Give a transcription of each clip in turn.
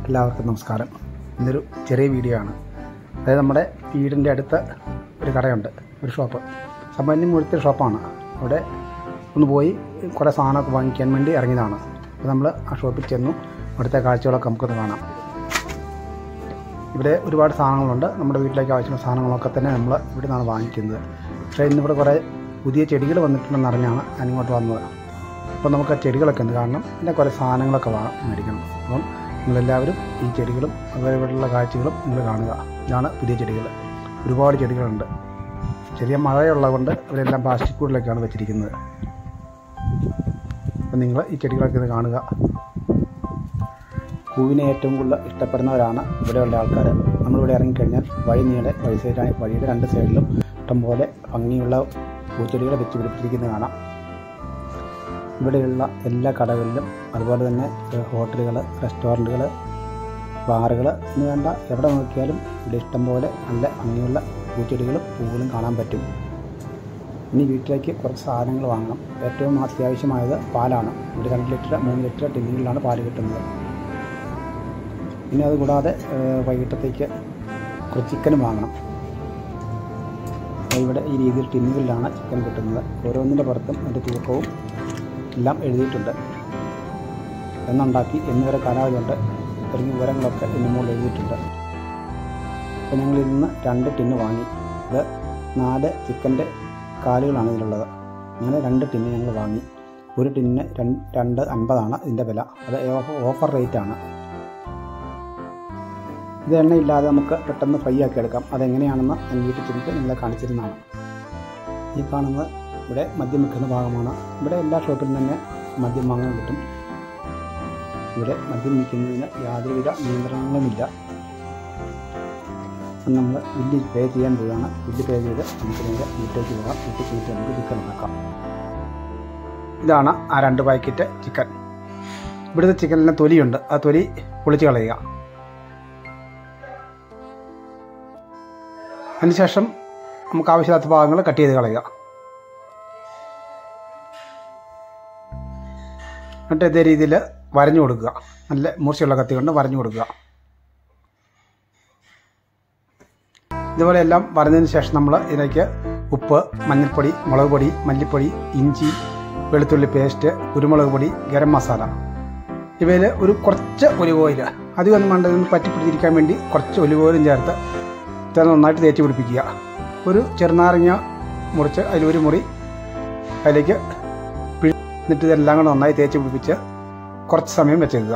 എല്ലാവർക്കും നമസ്കാരം ഇന്നൊരു ചെറിയ വീഡിയോ ആണ് അതായത് നമ്മുടെ വീടിൻ്റെ അടുത്ത് ഒരു കടയുണ്ട് ഒരു ഷോപ്പ് സമ്പന്നം മുഴുത്ത ഷോപ്പാണ് അവിടെ ഒന്ന് പോയി കുറേ സാധനമൊക്കെ വാങ്ങിക്കാൻ വേണ്ടി ഇറങ്ങിയതാണ് അപ്പോൾ നമ്മൾ ആ ഷോപ്പിൽ ചെന്നു അവിടുത്തെ കാഴ്ചകളൊക്കെ നമുക്കൊന്ന് കാണാം ഇവിടെ ഒരുപാട് സാധനങ്ങളുണ്ട് നമ്മുടെ വീട്ടിലേക്ക് ആവശ്യമുള്ള സാധനങ്ങളൊക്കെ തന്നെ നമ്മൾ ഇവിടെ നിന്നാണ് വാങ്ങിക്കുന്നത് പക്ഷേ ഇന്നിവിടെ കുറേ പുതിയ ചെടികൾ വന്നിട്ടുണ്ടെന്ന് അറിഞ്ഞാണ് ഞാനിങ്ങോട്ട് വന്നത് അപ്പോൾ നമുക്ക് ആ ചെടികളൊക്കെ ഉണ്ട് കാരണം പിന്നെ കുറേ സാധനങ്ങളൊക്കെ വാ മേടിക്കണം അപ്പം നിങ്ങളെല്ലാവരും ഈ ചെടികളും അതുപോലെയുള്ള കാഴ്ചകളും നിങ്ങൾ കാണുക ഇതാണ് പുതിയ ചെടികൾ ഒരുപാട് ചെടികളുണ്ട് ചെറിയ മഴയുള്ളത് കൊണ്ട് അവരെല്ലാം പ്ലാസ്റ്റിക് കൂടിലൊക്കെയാണ് വെച്ചിരിക്കുന്നത് അപ്പം നിങ്ങൾ ഈ ചെടികളൊക്കെ ഇത് കാണുക പൂവിനെ ഏറ്റവും കൂടുതൽ ഇഷ്ടപ്പെടുന്നവരാണ് ഇവിടെയുള്ള ആൾക്കാർ നമ്മളിവിടെ ഇറങ്ങിക്കഴിഞ്ഞാൽ വഴി നീളെ വഴി സൈഡായി വഴിയുടെ രണ്ട് സൈഡിലും ഇഷ്ടംപോലെ ഭംഗിയുള്ള പൂച്ചെടികൾ വെച്ച് പിടിപ്പിച്ചിരിക്കുന്നത് കാണാം ഇവിടെയുള്ള എല്ലാ കടകളിലും അതുപോലെ തന്നെ ഹോട്ടലുകൾ റെസ്റ്റോറൻറ്റുകൾ ബാറുകൾ എന്ന് വേണ്ട എവിടെ നോക്കിയാലും ഇവിടെ ഇഷ്ടംപോലെ നല്ല ഭംഗിയുള്ള പൂച്ചെടികളും പൂവുകളും കാണാൻ പറ്റും ഇനി വീട്ടിലേക്ക് കുറച്ച് സാധനങ്ങൾ വാങ്ങണം ഏറ്റവും അത്യാവശ്യമായത് പാലാണ് ഇവിടെ രണ്ട് ലിറ്റർ മൂന്ന് ലിറ്റർ ടിന്നുകളിലാണ് പാല് കിട്ടുന്നത് പിന്നെ അതുകൂടാതെ ഏഹ്, വൈകിട്ടത്തേക്ക് കുറച്ച് ചിക്കനും വാങ്ങണം അപ്പോൾ ഇവിടെ ഈ രീതിയിൽ ടിന്നുകളിലാണ് ചിക്കൻ കിട്ടുന്നത് ഓരോന്നിൻ്റെ പുറത്തും അതിൻ്റെ തൂക്കവും എല്ലാം എഴുതിയിട്ടുണ്ട് എന്നുണ്ടാക്കി എന്നിവരെ കാലാവധിയുണ്ട് തുടങ്ങിയ വിവരങ്ങളൊക്കെ ഇതിന് മുകളിൽ എഴുതിയിട്ടുണ്ട് അപ്പോൾ ഞങ്ങൾ ഇതിൽ നിന്ന് രണ്ട് ടിന്ന് വാങ്ങി ഇത് നാല് ചിക്കൻ്റെ കാലുകളാണ് ഇതിലുള്ളത് അങ്ങനെ രണ്ട് ടിന്ന് ഞങ്ങൾ വാങ്ങി ഒരു ടിന്നിന് രണ്ട് രണ്ട് അൻപതാണ് ഇതിൻ്റെ വില അത് ഓഫ- ഓഫർ റേറ്റാണ് ഇത് എണ്ണയില്ലാതെ നമുക്ക് പെട്ടെന്ന് ഫ്രൈ ആക്കി എടുക്കാം അതെങ്ങനെയാണെന്ന് ഞാൻ വീട്ടിൽ ചെന്നിട്ട് നിങ്ങളെ കാണിച്ചിരുന്നതാണ് ഈ കാണുന്നത് ഇവിടെ മദ്യം വിൽക്കുന്ന ഭാഗമാണ് ഇവിടെ എല്ലാ ഷോപ്പിലും തന്നെ മദ്യം വാങ്ങാൻ കിട്ടും ഇവിടെ മദ്യം വിൽക്കുന്നതിന് യാതൊരുവിധ നിയന്ത്രണങ്ങളുമില്ല നമ്മൾ ബില്ല് പേ ചെയ്യാൻ പോവുകയാണ് ബില്ല് പേ ചെയ്ത് നമുക്ക് നേരെ വീട്ടിലേക്ക് പോകാം വീട്ടിൽ ചെന്നിട്ട് നമുക്ക് ചിക്കൻ ഉണ്ടാക്കാം ഇതാണ് ആ രണ്ട് പാക്കറ്റ് ചിക്കൻ ഇവിടുത്തെ ചിക്കനിലെ തൊലിയുണ്ട് ആ തൊലി പൊളിച്ച് കളയുക അതിനുശേഷം നമുക്ക് ആവശ്യമില്ലാത്ത ഭാഗങ്ങൾ കട്ട് ചെയ്ത് കളയുക എന്നിട്ട് ഇതേ രീതിയിൽ വരഞ്ഞു കൊടുക്കുക നല്ല മൂർച്ചയുള്ള കത്തി കൊണ്ട് വരഞ്ഞു കൊടുക്കുക ഇതുപോലെ എല്ലാം വരഞ്ഞതിന് ശേഷം നമ്മൾ ഇതിലേക്ക് ഉപ്പ് മഞ്ഞൾപ്പൊടി മുളക് പൊടി മല്ലിപ്പൊടി ഇഞ്ചി വെളുത്തുള്ളി പേസ്റ്റ് കുരുമുളക് പൊടി ഗരം മസാല ഇവയിൽ ഒരു കുറച്ച് ഒലിവ് ഓയിൽ അധികമൊന്നും വേണ്ട ഇതൊന്ന് പറ്റിപ്പിടിച്ചിരിക്കാൻ വേണ്ടി കുറച്ച് ഒലിവ് ഓയിലും ചേർത്ത് ഇത് നന്നായിട്ട് തേച്ച് പിടിപ്പിക്കുക ഒരു ചെറുനാരങ്ങ മുറിച്ച് അതിലൊരു മുറി അതിലേക്ക് പിഴി എന്നിട്ട് ഇതെല്ലാം കൂടെ നന്നായി തേച്ച് പിടിപ്പിച്ച് കുറച്ച് സമയം വെച്ചേക്കുക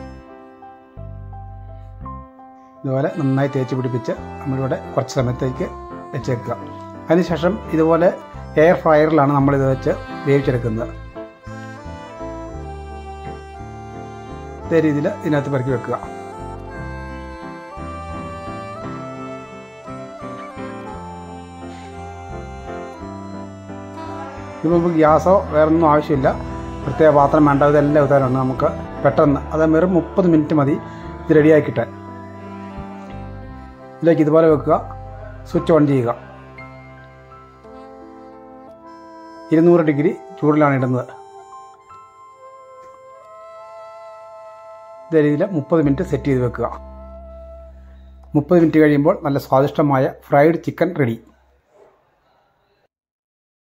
ഇതുപോലെ നന്നായി തേച്ച് പിടിപ്പിച്ച് നമ്മളിവിടെ കുറച്ച് സമയത്തേക്ക് വെച്ചേക്കുക അതിനുശേഷം ഇതുപോലെ എയർ ഫ്രയറിലാണ് നമ്മളിത് വെച്ച് വേവിച്ചെടുക്കുന്നത് ഇതേ രീതിയിൽ ഇതിനകത്ത് പെറുക്കി വെക്കുക ഇപ്പോൾ നമുക്ക് ഗ്യാസോ വേറൊന്നും ആവശ്യമില്ല പ്രത്യേക പാത്രം വേണ്ട ഇതെല്ലാം ഇതാരുണ്ട് നമുക്ക് പെട്ടെന്ന് അത് വെറും മുപ്പത് മിനിറ്റ് മതി ഇത് റെഡിയാക്കി കിട്ടാൻ ഇതിലേക്ക് ഇതുപോലെ വെക്കുക സ്വിച്ച് ഓൺ ചെയ്യുക ഇരുന്നൂറ് ഡിഗ്രി ചൂടിലാണ് ഇടുന്നത് ഇതേ രീതിയിൽ മുപ്പത് മിനിറ്റ് സെറ്റ് ചെയ്ത് വെക്കുക മുപ്പത് മിനിറ്റ് കഴിയുമ്പോൾ നല്ല സ്വാദിഷ്ടമായ ഫ്രൈഡ് ചിക്കൻ റെഡി